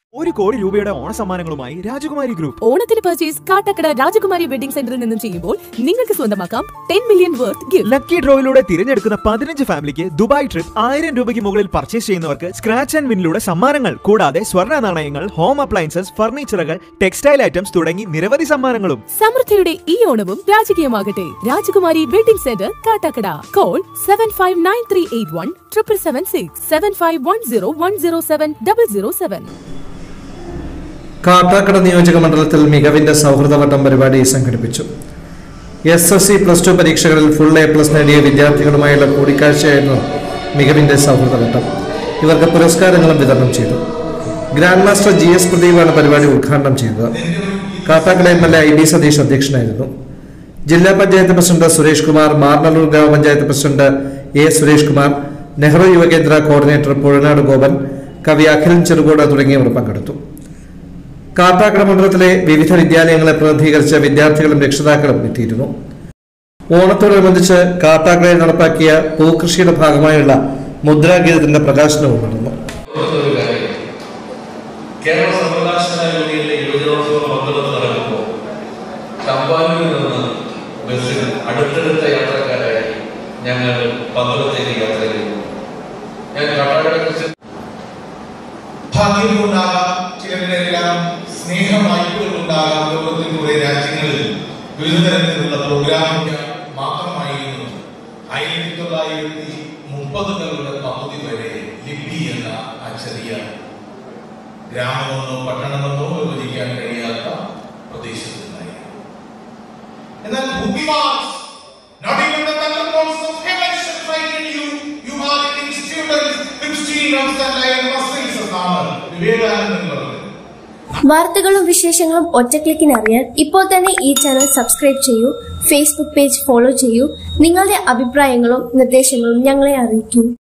ഒരു കോടി രൂപയുടെ ഓണസമ്മാനങ്ങളുമായി രാജകുമാരി ഗ്രൂപ്പ് ഓണത്തിന് പർച്ചേസ് കാട്ടക്കട രാജകുമാരി വെഡിംഗ് സെന്ററിൽ നിന്നും ചെയ്യുമ്പോൾ നിങ്ങൾക്ക് സ്വന്തമാക്കാം ten million worth gift lucky ഡ്രോയിലൂടെ തിരഞ്ഞെടുക്കുന്ന പതിനഞ്ച് ഫാമിലിക്ക് ദുബായ് ട്രിപ്പ് ആയിരം രൂപയ്ക്ക് മുകളിൽ പർച്ചേസ് ചെയ്യുന്നവർക്ക് സ്ക്രാച്ച് ആൻഡ് വിന്നിലൂടെ സമ്മാനങ്ങൾ കൂടാതെ സ്വർണ്ണ നാണയങ്ങൾ ഹോം അപ്ലയൻസസ് ഫർണിച്ചറുകൾ ടെക്സ്റ്റൈൽ ഐറ്റംസ് തുടങ്ങി നിരവധി സമ്മാനങ്ങളും സമൃദ്ധിയുടെ ഈ ഓണവും രാജകീയമാകട്ടെ Rajakumari wedding centre Kattakada call seven five nine three eight one triple seven six seven five one zero one zero seven double zero seven Kattakada നിയോജക മണ്ഡലത്തിൽ മികവിന്റെ സൗഹൃദവട്ടം പരിപാടി സംഘടിപ്പിച്ചു S S C plus two പരീക്ഷകളിൽ ഫുൾ എ പ്ലസ് നേടിയ വിദ്യാർത്ഥികളുമായുള്ള കൂടിക്കാഴ്ചയായിരുന്നു മികവിന്റെ സൗഹൃദവട്ടം ഇവർക്ക് പുരസ്കാരങ്ങളും വിതരണം ചെയ്തു ഗ്രാൻഡ് മാസ്റ്റർ ജി എസ് പ്രദീപാണ് പരിപാടി ഉദ്ഘാടനം ചെയ്തത് Kattakada M L A I B Sathish അധ്യക്ഷനായിരുന്നു ജില്ലാ പഞ്ചായത്ത് പ്രസിഡന്റ് സുരേഷ് കുമാർ മാർനല്ലൂർ ഗ്രാമപഞ്ചായത്ത് president A Suresh Kumar Nehru Yuvakendra coordinator Puzhanad Gopan കവി അഖിലൻ ചെറുകോട് തുടങ്ങിയവർ പങ്കെടുത്തു കാട്ടാക്കട മണ്ഡലത്തിലെ വിവിധ വിദ്യാലയങ്ങളെ പ്രതിനിധീകരിച്ച വിദ്യാർത്ഥികളും രക്ഷിതാക്കളും എത്തിയിരുന്നു ഓണത്തോടനുബന്ധിച്ച് കാട്ടാക്കടയിൽ നടപ്പാക്കിയ പൂകൃഷിയുടെ ഭാഗമായുള്ള മുദ്രാഗീതത്തിന്റെ പ്രകാശനവും നടന്നു ഒരു കാര്യം കേരള സർവകലാശാല യൂണിയനിലെ യുവജനോത്സവം പങ്കെടുത്ത് നടക്കുമ്പോൾ ചമ്പാനൂരിൽ നിന്ന് ബസ്സിൽ അടുത്തടുത്ത യാത്രക്കാരായി ഞങ്ങൾ പന്തളത്തേക്ക് യാത്ര ചെയ്തു ഞാൻ കാട്ടാക്കട കുറിച്ച് ഭാഗ്യമുണ്ടാകാം ചിലരിലെല്ലാം സ്നേഹം വായ്പകളുണ്ടാകാം ലോകത്തിൽ കുറെ രാജ്യങ്ങളിൽ വിവിധ തരത്തിലുള്ള പ്രോഗ്രാമുകൾ മാത്രമായിരുന്നു ആയിരത്തി തൊള്ളായിരത്തി മുപ്പതുകളുടെ പകുതി വരെ ലിപി എന്ന ആ ചെറിയ ഗ്രാമമെന്നോ പട്ടണമെന്നോ വിഭജിക്കാൻ കഴിയാത്ത പ്രദേശത്തുണ്ടായിരുന്നു എന്നാൽ ബുദ്ധിമാർസ് Not even the thunderbolts of heaven shall frighten you. You are in students with streams and lion muscles എന്നാണ് വിവേകാനന്ദൻ പറഞ്ഞത് വാർത്തകളും വിശേഷങ്ങളും ഒറ്റക്ലിക്കിന് അറിയാൻ ഇപ്പോൾ തന്നെ ഈ ചാനൽ സബ്സ്ക്രൈബ് ചെയ്യൂ ഫേസ്ബുക്ക് പേജ് ഫോളോ ചെയ്യൂ നിങ്ങളുടെ അഭിപ്രായങ്ങളും നിർദ്ദേശങ്ങളും ഞങ്ങളെ അറിയിക്കൂ